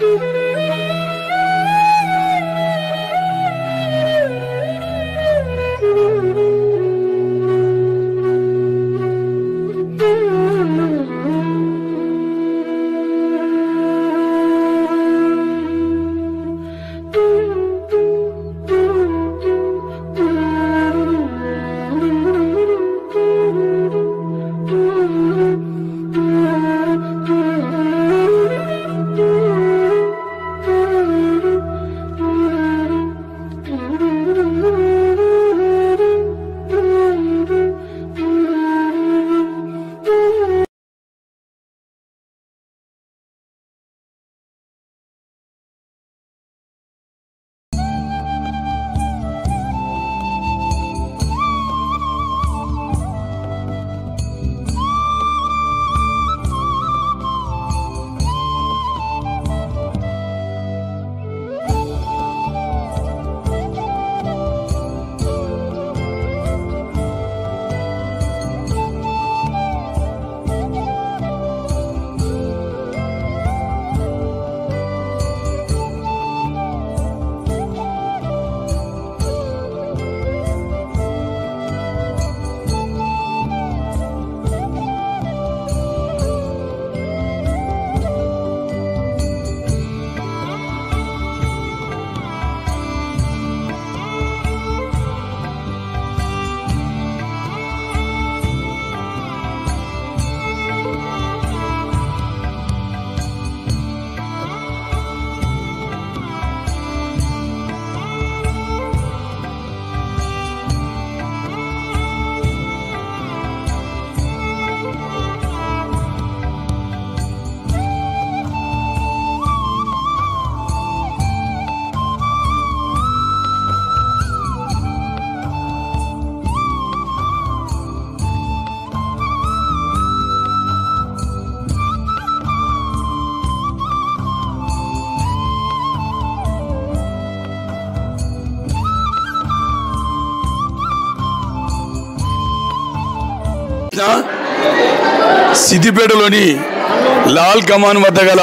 సిద్దిపేటలోని లాల్ కమాన్ వద్ద గల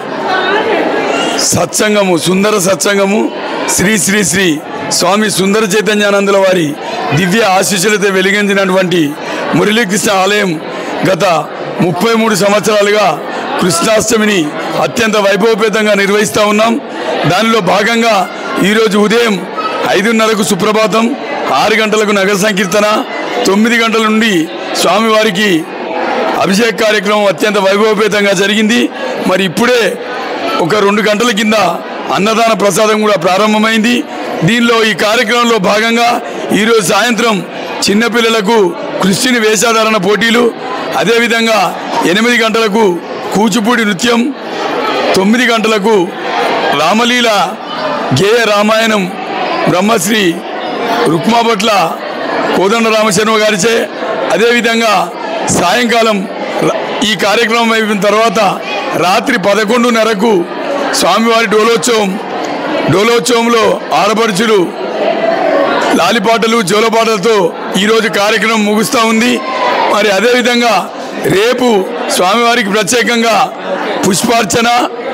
సత్సంగము సుందర సత్సంగము శ్రీ శ్రీ శ్రీ స్వామి సుందర చైతన్యానందుల వారి దివ్య ఆశీస్సులతో వెలిగించినటువంటి మురళీకృష్ణ ఆలయం గత ముప్పై మూడు సంవత్సరాలుగా కృష్ణాష్టమిని అత్యంత వైభవపేతంగా నిర్వహిస్తూ ఉన్నాం దానిలో భాగంగా ఈరోజు ఉదయం ఐదున్నరకు సుప్రభాతం ఆరు గంటలకు నగర సంకీర్తన తొమ్మిది గంటల నుండి స్వామివారికి అభిషేక కార్యక్రమం అత్యంత వైభవపేతంగా జరిగింది మరి ఇప్పుడే ఒక రెండు గంటల కింద అన్నదాన ప్రసాదం కూడా ప్రారంభమైంది దీనిలో ఈ కార్యక్రమంలో భాగంగా ఈరోజు సాయంత్రం చిన్నపిల్లలకు క్రిస్టియన్ వేషధారణ పోటీలు అదేవిధంగా ఎనిమిది గంటలకు కూచిపూడి నృత్యం తొమ్మిది గంటలకు రామలీల గేయ రామాయణం బ్రహ్మశ్రీ రుక్మాభట్ల కోదండ రామశర్మ గారిచే అదేవిధంగా సాయంకాలం ర- ఈ కార్యక్రమం అయిపోయిన తర్వాత రాత్రి పదకొండున్నరకు స్వామివారి డోలోత్సవం డోలోత్సవంలో ఆడపడుచులు లాలిపాటలు జోలపాటలతో ఈరోజు కార్యక్రమం ముగుస్తూ ఉంది మరి అదేవిధంగా రేపు స్వామివారికి ప్రత్యేకంగా పుష్పార్చన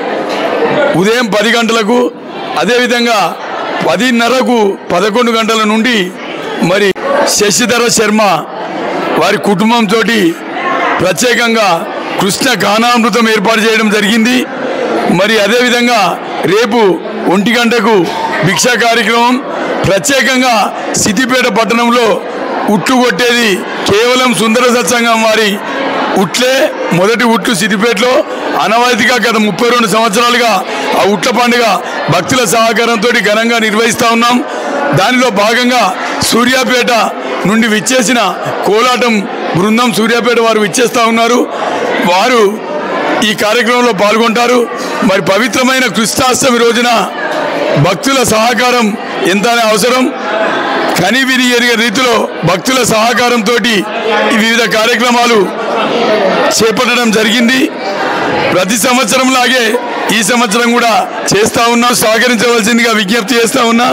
ఉదయం పది గంటలకు అదేవిధంగా పదిన్నరకు పదకొండు గంటల నుండి మరి శశిధర శర్మ వారి కుటుంబంతో ప్రత్యేకంగా కృష్ణ గానామృతం ఏర్పాటు చేయడం జరిగింది మరి అదేవిధంగా రేపు ఒంటి గంటకు భిక్షా కార్యక్రమం ప్రత్యేకంగా సిద్దిపేట పట్టణంలో ఉట్లు కొట్టేది కేవలం సుందర సత్సంగం వారి ఉట్లే మొదటి ఉట్లు సిద్దిపేటలో అనవాయితీగా గత ముప్పై రెండు సంవత్సరాలుగా ఆ ఉట్ల పండుగ భక్తుల సహకారంతో ఘనంగా నిర్వహిస్తూ ఉన్నాం దానిలో భాగంగా సూర్యాపేట నుండి విచ్చేసిన కోలాటం బృందం సూర్యాపేట వారు విచ్చేస్తూ ఉన్నారు వారు ఈ కార్యక్రమంలో పాల్గొంటారు మరి పవిత్రమైన కృష్ణాష్టమి రోజున భక్తుల సహకారం ఎంత అవసరం కనివిని ఎరిగే రీతిలో భక్తుల సహకారంతో ఈ వివిధ కార్యక్రమాలు చేపట్టడం జరిగింది ప్రతి సంవత్సరం లాగే ఈ సంవత్సరం కూడా చేస్తా ఉన్నాం సహకరించవలసిందిగా విజ్ఞప్తి చేస్తా ఉన్నా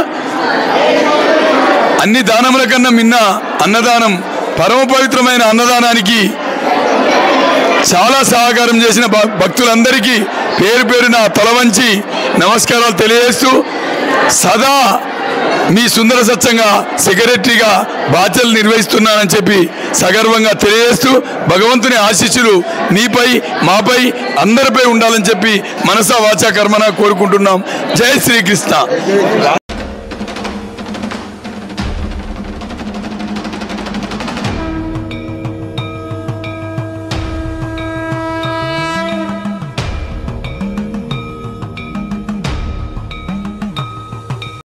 అన్ని దానముల కన్నా మిన్న అన్నదానం పరమ పవిత్రమైన అన్నదానానికి చాలా సహకారం చేసిన భ- భక్తులందరికీ పేరు పేరున తల వంచి నమస్కారాలు తెలియజేస్తూ సదా మీ సుందర సత్సంగా సెక్రటరీగా బాధ్యతలు నిర్వహిస్తున్నానని చెప్పి సగర్వంగా తెలియజేస్తూ భగవంతుని ఆశీస్సులు నీపై మాపై అందరిపై ఉండాలని చెప్పి మనసా వాచా కర్మన కోరుకుంటున్నాం జై శ్రీకృష్ణ